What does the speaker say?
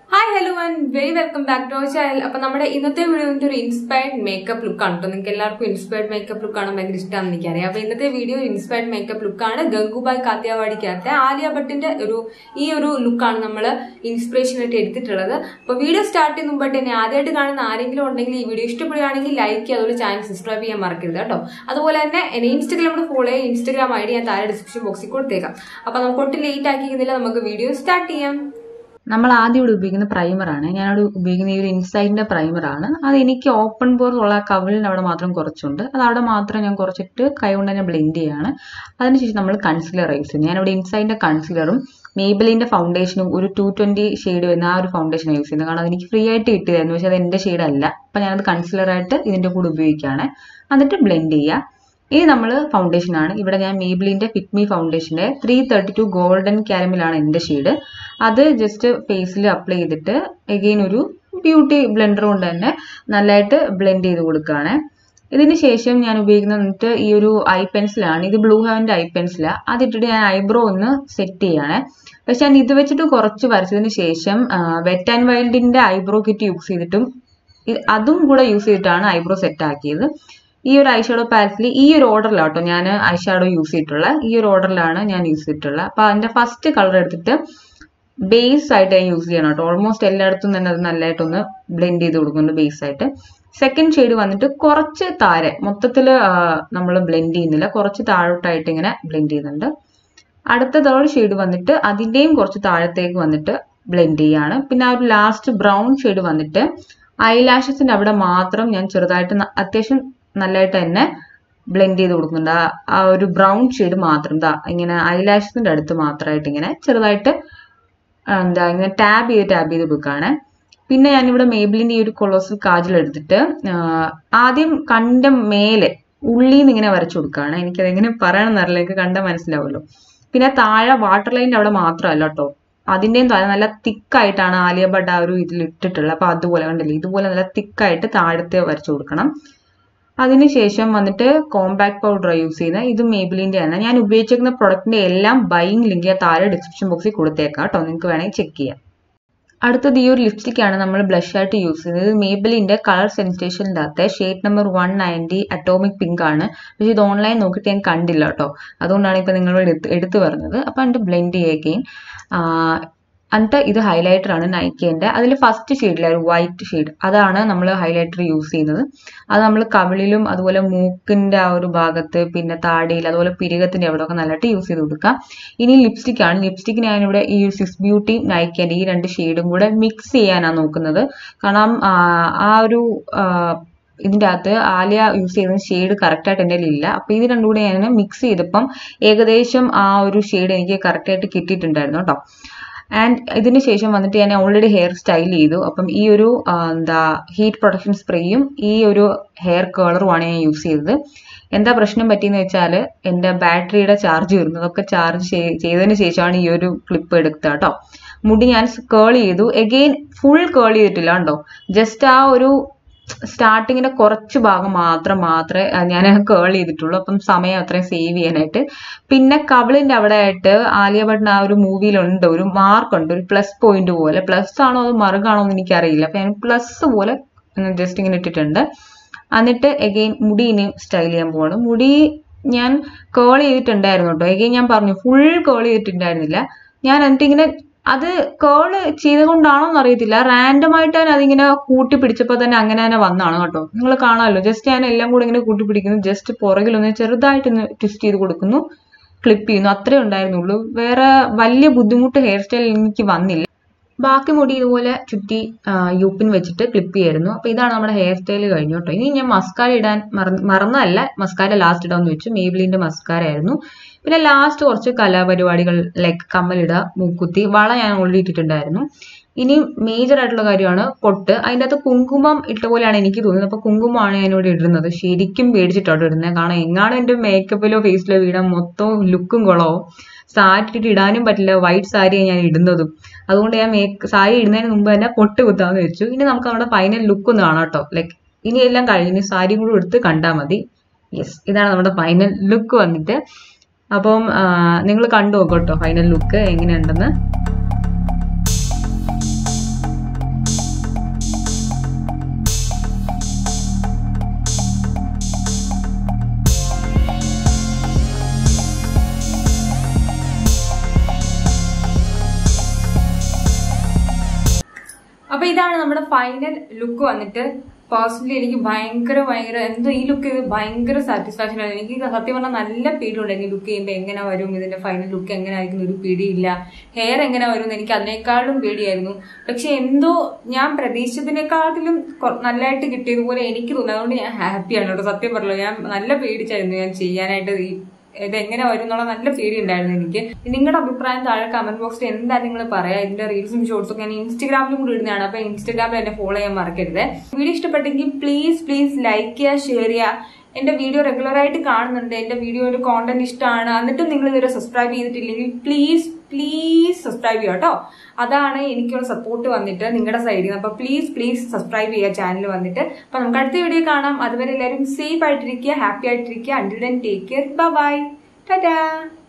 hi hello and very welcome back to our channel അപ്പൊ നമ്മുടെ ഇന്നത്തെ വീഡിയോ ഒരു ഇൻസ്പയർഡ് മേക്കപ്പ് ലുക്ക് ആണ് കേട്ടോ നിങ്ങൾക്ക് എല്ലാവർക്കും ഇൻസ്പയർഡ് മേക്കപ്പ് ലുക്ക് ആണ് ഭയങ്കര ഇഷ്ടമാണെന്ന് എനിക്കറിയാം അപ്പൊ ഇന്നത്തെ വീഡിയോ ഇൻസ്പയർഡ് മേക്കപ്പ് ലുക്ക് ആണ് ഗംഗുബായ് കാത്യാവാടിക്കകത്തെ ആലിയ ഭട്ടിന്റെ ഒരു ഈ ഒരു ലുക്കാണ് നമ്മൾ ഇൻസ്പിറേഷൻ ആയിട്ട് എടുത്തിട്ടുള്ളത് അപ്പൊ വീഡിയോ സ്റ്റാർട്ട് ചെയ്യുന്ന മുമ്പായിട്ട് തന്നെ ആദ്യമായിട്ട് കാണുന്ന ആരെങ്കിലും ഉണ്ടെങ്കിൽ ഈ വീഡിയോ ഇഷ്ടപ്പെടുകയാണെങ്കിൽ ലൈക്ക് ചെയ്യുക അതുപോലെ ചാനൽ സബ്സ്ക്രൈബ് ചെയ്യാൻ മറക്കരുത് കേട്ടോ അതുപോലെ തന്നെ എന്നെ ഇൻസ്റ്റാഗ്രാമിൽ ഫോളോ ചെയ്യുക ഇൻസ്റ്റാഗ്രാം ഐ ഡി ഞാൻ താഴെ ഡിസ്ക്രിപ്ഷൻ ബോക്സിൽ കൊടുത്തേക്കാം അപ്പൊ നമുക്ക് ഒട്ടും ലേറ്റ് ആക്കിയിരുന്നില്ല നമുക്ക് വീഡിയോ സ്റ്റാർട്ട് ചെയ്യാം നമ്മൾ ആദ്യം ഇവിടെ ഉപയോഗിക്കുന്ന പ്രൈമറാണ് ഞാനവിടെ ഉപയോഗിക്കുന്ന ഈ ഒരു ഇൻസൈഡിന്റെ പ്രൈമറാണ് അത് എനിക്ക് ഓപ്പൺ പോർ ഉള്ള കവിളിന് അവിടെ മാത്രം കുറച്ചുണ്ട് അത് അവിടെ മാത്രം ഞാൻ കുറച്ചിട്ട് കൈ കൊണ്ട് തന്നെ ബ്ലെൻഡ് ചെയ്യാണ് അതിനുശേഷം നമ്മൾ കൺസീലർ യൂസ് ചെയ്യും ഞാനിവിടെ ഇൻസൈഡിന്റെ കൺസീലറും മേബിലിന്റെ ഫൗണ്ടേഷനും ഒരു ടു ട്വന്റി ഷെയ്ഡ് വരുന്ന ആ ഒരു ഫൗണ്ടേഷൻ യൂസ് ചെയ്യുന്നത് കാരണം അതെനിക്ക് ഫ്രീ ആയിട്ട് കിട്ടിയതായിരുന്നു പക്ഷെ അത് എന്റെ ഷെയ്ഡ് അല്ല അപ്പൊ ഞാനത് കൺസീലറായിട്ട് ഇതിന്റെ കൂടെ ഉപയോഗിക്കുകയാണ് എന്നിട്ട് ബ്ലെൻഡ് ചെയ്യുക ഇനി നമ്മൾ ഫൗണ്ടേഷൻ ആണ് ഇവിടെ ഞാൻ മേബിലിന്റെ ഫിറ്റ്മി ഫൗണ്ടേഷന്റെ ത്രീ തേർട്ടി ടു ഗോൾഡൻ കാരമിലാണ് എന്റെ ഷെയ്ഡ് അത് ജസ്റ്റ് ഫേസിൽ അപ്ലൈ ചെയ്തിട്ട് എഗെയിൻ ഒരു ബ്യൂട്ടി ബ്ലെൻഡർ കൊണ്ട് തന്നെ നല്ലതായിട്ട് ബ്ലെൻഡ് ചെയ്ത് കൊടുക്കുകയാണ് ഇതിന് ശേഷം ഞാൻ ഉപയോഗിക്കുന്നത് വന്നിട്ട് ഈ ഒരു ഐ പെൻസിലാണ് ഇത് ബ്ലൂ ഹെവന്റെ ഐ പെൻസിലാണ് അതിട്ടിട്ട് ഞാൻ ഐബ്രോ ഒന്ന് സെറ്റ് ചെയ്യാണ് പക്ഷെ ഞാൻ ഇത് വെച്ചിട്ട് കുറച്ച് വരച്ചതിന് ശേഷം വെറ്റ് ആൻഡ് വൈൽഡിന്റെ ഐബ്രോ കിറ്റ് യൂസ് ചെയ്തിട്ടും ഇത് അതും കൂടെ യൂസ് ചെയ്തിട്ടാണ് ഐബ്രോ സെറ്റ് ആക്കിയത് ഈ ഒരു ഐഷാഡോ പാലറ്റിൽ ഈ ഒരു ഓർഡറിലാണ് കേട്ടോ ഞാൻ ഐഷാഡോ യൂസ് ചെയ്തിട്ടുള്ളത് ഈ ഒരു ഓർഡറിലാണ് ഞാൻ യൂസ് ചെയ്തിട്ടുള്ളത് അപ്പൊ അതിന്റെ ഫസ്റ്റ് കളർ എടുത്തിട്ട് ബേസ് ആയിട്ട് ഞാൻ യൂസ് ചെയ്യണം കേട്ടോ ഓൾമോസ്റ്റ് എല്ലായിടത്തും തന്നെ അത് നല്ലതായിട്ടൊന്ന് ബ്ലെൻഡ് ചെയ്ത് കൊടുക്കുന്നുണ്ട് ബേസ് ആയിട്ട് സെക്കൻഡ് ഷെയ്ഡ് വന്നിട്ട് കുറച്ച് താരെ മൊത്തത്തിൽ നമ്മൾ ബ്ലെൻഡ് ചെയ്യുന്നില്ല കുറച്ച് താഴോട്ടായിട്ട് ഇങ്ങനെ ബ്ലെൻഡ് ചെയ്യുന്നുണ്ട് അടുത്ത തേർഡ് ഷെയ്ഡ് വന്നിട്ട് അതിന്റെയും കുറച്ച് താഴത്തേക്ക് വന്നിട്ട് ബ്ലെൻഡ് ചെയ്യാണ് പിന്നെ ആ ഒരു ലാസ്റ്റ് ബ്രൗൺ ഷെയ്ഡ് വന്നിട്ട് ഐലാഷസിന്റെ അവിടെ മാത്രം ഞാൻ ചെറുതായിട്ട് അത്യാവശ്യം നല്ലതായിട്ട് തന്നെ ബ്ലെൻഡ് ചെയ്ത് കൊടുക്കുന്നുണ്ട് ആ ഒരു ബ്രൗൺ ഷെയ്ഡ് മാത്രം ദാ ഇങ്ങനെ ഐലാഷസിന്റെ അടുത്ത് മാത്രമായിട്ട് ഇങ്ങനെ ചെറുതായിട്ട് എന്താ ഇങ്ങനെ ടാബ് ചെയ്ത് ടാബ് ചെയ്ത് കൊടുക്കുകയാണ് പിന്നെ ഞാനിവിടെ മേബിലിന്റെ ഈ ഒരു കൊളോസൽ കാജൽ എടുത്തിട്ട് ആദ്യം കണ്ട മേലെ ഉള്ളിന്ന് ഇങ്ങനെ വരച്ചു കൊടുക്കുകയാണ് എനിക്കത് എങ്ങനെ പറയണമെന്ന് അറിയില്ല എനിക്ക് കണ്ടാൽ മനസ്സിലാവുമല്ലോ പിന്നെ താഴെ വാട്ടർ ലൈനിന്റെ അവിടെ മാത്രമല്ല കേട്ടോ അതിന്റെയും താഴെ നല്ല തിക്കായിട്ടാണ് ആലിയ ഭട്ട് ആ ഒരു ഇതിൽ ഇട്ടിട്ടുള്ളത് അപ്പൊ അതുപോലെ കണ്ടില്ലേ ഇതുപോലെ നല്ല തിക്കായിട്ട് താഴത്തെ വരച്ചു കൊടുക്കണം അതിനുശേഷം വന്നിട്ട് കോമ്പാക്ട് പൗഡർ യൂസ് ചെയ്യുന്നത് ഇത് മേബിലിന്റെ ആണ് ഞാൻ ഉപയോഗിച്ചിരിക്കുന്ന പ്രൊഡക്റ്റിന്റെ എല്ലാം ബൈങ് ലിങ്ക് ഞാൻ താഴെ ഡിസ്ക്രിപ്ഷൻ ബോക്സിൽ കൊടുത്തേക്കാം കേട്ടോ നിങ്ങൾക്ക് വേണമെങ്കിൽ ചെക്ക് ചെയ്യാം അടുത്തത് ഈ ഒരു ലിപ്സ്റ്റിക് ആണ് നമ്മൾ ബ്ലഷ് ആയിട്ട് യൂസ് ചെയ്യുന്നത് മേബിലിന്റെ കളർ സെൻസേഷൻ്റെ അകത്തെ shade number one ninety atomic pink ആണ് പക്ഷെ ഇത് ഓൺലൈൻ നോക്കിയിട്ട് ഞാൻ കണ്ടില്ല കേട്ടോ അതുകൊണ്ടാണ് ഇപ്പൊ നിങ്ങളോട് എടുത്ത് എടുത്തു പറഞ്ഞത് അപ്പൊ എന്നിട്ട് ബ്ലെൻഡ് ചെയ്യുകയും എന്നിട്ട് ഇത് ഹൈലൈറ്റർ ആണ് നൈക്കേന്റെ അതിൽ ഫസ്റ്റ് ഷെയ്ഡിലെ ഒരു വൈറ്റ് ഷെയ്ഡ് അതാണ് നമ്മൾ ഹൈലൈറ്റർ യൂസ് ചെയ്യുന്നത് അത് നമ്മൾ കവിളിലും അതുപോലെ മൂക്കിന്റെ ആ ഒരു ഭാഗത്ത് പിന്നെ താടിയിൽ അതുപോലെ പിരികത്തിന്റെ അവിടെ ഒക്കെ നല്ലതായിട്ട് യൂസ് ചെയ്ത് കൊടുക്കാം ഇനി ലിപ്സ്റ്റിക് ആണ് ലിപ്സ്റ്റിക് ഞാനിവിടെ ഈ സിക്സ് ബ്യൂട്ടി നൈക്കേന്റെ ഈ രണ്ട് ഷെയ്ഡും കൂടെ മിക്സ് ചെയ്യാനാണ് നോക്കുന്നത് കാരണം ആ ഒരു ഇതിന്റെ അകത്ത് ആലിയ യൂസ് ചെയ്യുന്ന ഷെയ്ഡ് കറക്റ്റ് ആയിട്ട് എൻ്റെ ഇല്ല അപ്പൊ ഇത് രണ്ടും കൂടെ ഞാൻ മിക്സ് ചെയ്തപ്പം ഏകദേശം ആ ഒരു ഷെയ്ഡ് എനിക്ക് കറക്റ്റ് ആയിട്ട് കിട്ടിയിട്ടുണ്ടായിരുന്നു കേട്ടോ ആൻഡ് ഇതിന് ശേഷം വന്നിട്ട് ഞാൻ ഓൾറെഡി ഹെയർ സ്റ്റൈൽ ചെയ്തു അപ്പം ഈ ഒരു എന്താ ഹീറ്റ് പ്രൊട്ടക്ഷൻ സ്പ്രേയും ഈ ഒരു ഹെയർ കേളറുമാണ് ഞാൻ യൂസ് ചെയ്തത് എന്താ പ്രശ്നം പറ്റിയെന്ന് വെച്ചാൽ എൻ്റെ ബാറ്ററിയുടെ ചാർജ് വരുന്നത് അതൊക്കെ ചാർജ് ചെയ്തതിന് ശേഷമാണ് ഈ ഒരു ക്ലിപ്പ് എടുത്തത് കേട്ടോ മുടി ഞാൻ കേൾ ചെയ്തു എഗെയിൻ ഫുൾ കേൾ ചെയ്തിട്ടില്ല കേട്ടോ ജസ്റ്റ് ആ ഒരു സ്റ്റാർട്ടിങ്ങിന്റെ കുറച്ച് ഭാഗം മാത്രം മാത്രമേ ഞാൻ കേൾ ചെയ്തിട്ടുള്ളൂ അപ്പം സമയം അത്രയും സേവ് ചെയ്യാനായിട്ട് പിന്നെ കവിളിന്റെ അവിടെ ആയിട്ട് ആലിയ ഭട്ടിന് ആ ഒരു മൂവിയിലുണ്ട് ഒരു മാർക്ക് ഉണ്ട് ഒരു പ്ലസ് പോയിന്റ് പോലെ പ്ലസ് ആണോ അത് മറുകാണോ എന്ന് എനിക്കറിയില്ല അപ്പൊ ഞാൻ പ്ലസ് പോലെ ജസ്റ്റ് ഇങ്ങനെ ഇട്ടിട്ടുണ്ട് എന്നിട്ട് എഗെയിൻ മുടി ഇനി സ്റ്റൈൽ ചെയ്യാൻ പോവാണ് മുടി ഞാൻ കേൾ ചെയ്തിട്ടുണ്ടായിരുന്നു കേട്ടോ എഗെയിൻ ഞാൻ പറഞ്ഞു ഫുൾ കേൾ ചെയ്തിട്ടുണ്ടായിരുന്നില്ല ഞാൻ എന്നിട്ട് ഇങ്ങനെ അത് കേള് ചെയ്തുകൊണ്ടാണോ എന്നറിയത്തില്ല റാൻഡം ആയിട്ട് ഞാൻ അതിങ്ങനെ കൂട്ടി പിടിച്ചപ്പോൾ തന്നെ അങ്ങനെ തന്നെ വന്നാണ് കേട്ടോ നിങ്ങൾ കാണാമല്ലോ ജസ്റ്റ് ഞാൻ എല്ലാം കൂടെ ഇങ്ങനെ കൂട്ടി പിടിക്കുന്നു ജസ്റ്റ് പുറകിലൊന്ന് ചെറുതായിട്ടൊന്ന് ട്വിസ്റ്റ് ചെയ്ത് കൊടുക്കുന്നു ക്ലിപ്പ് ചെയ്യുന്നു അത്രേ ഉണ്ടായിരുന്നുള്ളൂ വേറെ വലിയ ബുദ്ധിമുട്ട് ഹെയർ സ്റ്റൈൽ എനിക്ക് വന്നില്ല ബാക്കി മുടി ഇതുപോലെ ചുറ്റി യൂപ്പിൻ വെച്ചിട്ട് ക്ലിപ്പ് ചെയ്യായിരുന്നു അപ്പൊ ഇതാണ് നമ്മുടെ ഹെയർ സ്റ്റൈൽ കഴിഞ്ഞു കേട്ടോ ഇനി ഞാൻ മസ്കാര ഇടാൻ മറന്ന് മറന്നല്ല മസ്കാര ലാസ്റ്റ് ഇടാന്ന് വെച്ചു മേബിലിന്റെ മസ്കാര ആയിരുന്നു പിന്നെ ലാസ്റ്റ് കുറച്ച് കലാപരിപാടികൾ ലൈക്ക് കമ്മലിടുക മൂക്കുത്തി വള ഞാൻ ഓൾറെഡി ഇട്ടിട്ടുണ്ടായിരുന്നു ഇനി മേജർ ആയിട്ടുള്ള കാര്യമാണ് പൊട്ട് അതിൻ്റെ അകത്ത് കുങ്കുമം ഇട്ട പോലെയാണ് എനിക്ക് തോന്നുന്നത് അപ്പൊ കുങ്കുമമാണ് ഞാൻ ഇവിടെ ഇടുന്നത് ശരിക്കും പേടിച്ചിട്ടാണ് ഇടുന്നത് കാരണം എങ്ങാണ് എൻ്റെ മേക്കപ്പിലോ ഫേസിലോ വീടാൻ മൊത്തം ലുക്കും കുളവും സാരി ഇട്ടിട്ട് ഇടാനും പറ്റില്ല വൈറ്റ് സാരിയാണ് ഞാൻ ഇടുന്നതും അതുകൊണ്ട് ഞാൻ മേക്ക് സാരി ഇടുന്നതിന് മുമ്പ് തന്നെ പൊട്ട് കുത്താന്ന് വെച്ചു ഇനി നമുക്ക് നമ്മുടെ ഫൈനൽ ലുക്ക് ഒന്ന് കാണാം കേട്ടോ ലൈക്ക് ഇനി എല്ലാം കഴിഞ്ഞ് സാരിയും കൂടെ എടുത്ത് കണ്ടാൽ മതി യെസ് ഇതാണ് നമ്മുടെ ഫൈനൽ ലുക്ക് വന്നിട്ട് അപ്പം നിങ്ങൾ കണ്ടു നോക്കട്ടോ ഫൈനൽ ലുക്ക് എങ്ങനെയുണ്ടെന്ന് അപ്പൊ ഇതാണ് നമ്മുടെ ഫൈനൽ ലുക്ക് വന്നിട്ട് പേഴ്സണലി എനിക്ക് ഭയങ്കര ഭയങ്കര എന്തോ ഈ ലുക്ക് ഇത് ഭയങ്കര സാറ്റിസ്ഫാക്ഷൻ ആണ് എനിക്ക് സത്യം പറഞ്ഞാൽ നല്ല പേടിയുണ്ട് ഈ ലുക്ക് ചെയ്യുമ്പോൾ എങ്ങനെ വരും ഇതിന്റെ ഫൈനൽ ലുക്ക് എങ്ങനെ ആയിരിക്കും ഒരു പിടിയില്ല ഹെയർ എങ്ങനെ വരും എന്ന് എനിക്ക് അതിനേക്കാളും പേടിയായിരുന്നു പക്ഷെ എന്തോ ഞാൻ പ്രതീക്ഷിച്ചതിനേക്കാട്ടിലും കൊ- നല്ലതായിട്ട് കിട്ടിയതുപോലെ എനിക്ക് തോന്നി അതുകൊണ്ട് ഞാൻ ഹാപ്പിയാണ് കേട്ടോ സത്യം പറഞ്ഞല്ലോ ഞാൻ നല്ല പേടിച്ചായിരുന്നു ഞാൻ ചെയ്യാനായിട്ട് ഈ ഇത് എങ്ങനെ വരും എന്നുള്ള നല്ല പേടി ഉണ്ടായിരുന്നു എനിക്ക് നിങ്ങളുടെ അഭിപ്രായം താഴെ കമന്റ് ബോക്സിൽ എന്താ നിങ്ങൾ പറയാ ഇതിന്റെ റീൽസും ഷോർട്സും ഒക്കെ ഞാൻ ഇൻസ്റ്റാഗ്രാമിലും കൂടി ഇടുന്നതാണ് അപ്പൊ ഇൻസ്റ്റാഗ്രാമിൽ എന്നെ ഫോളോ ചെയ്യാൻ മറക്കരുത് വീഡിയോ ഇഷ്ടപ്പെട്ടെങ്കിൽ പ്ലീസ് പ്ലീസ് ലൈക്ക് ചെയ്യുക ഷെയർ ചെയ്യുക എന്റെ വീഡിയോ റെഗുലർ ആയിട്ട് കാണുന്നുണ്ട് എന്റെ വീഡിയോ ഒരു കോണ്ടന്റ് ഇഷ്ടമാണ് എന്നിട്ടും നിങ്ങൾ ഇതുവരെ സബ്സ്ക്രൈബ് ചെയ്തിട്ടില്ലെങ്കിൽ പ്ലീസ് പ്ലീസ് സബ്സ്ക്രൈബ് ചെയ്യുക കേട്ടോ അതാണ് എനിക്കുള്ള സപ്പോർട്ട് വന്നിട്ട് നിങ്ങളുടെ സൈഡിൽ നിന്ന് അപ്പൊ പ്ലീസ് പ്ലീസ് സബ്സ്ക്രൈബ് ചെയ്യുക ചാനൽ വന്നിട്ട് അപ്പൊ നമുക്ക് അടുത്ത വീഡിയോ കാണാം അതുവരെ എല്ലാവരും സേഫ് ആയിട്ടിരിക്കുക ഹാപ്പി ആയിട്ടിരിക്കുക until then take care bye Tata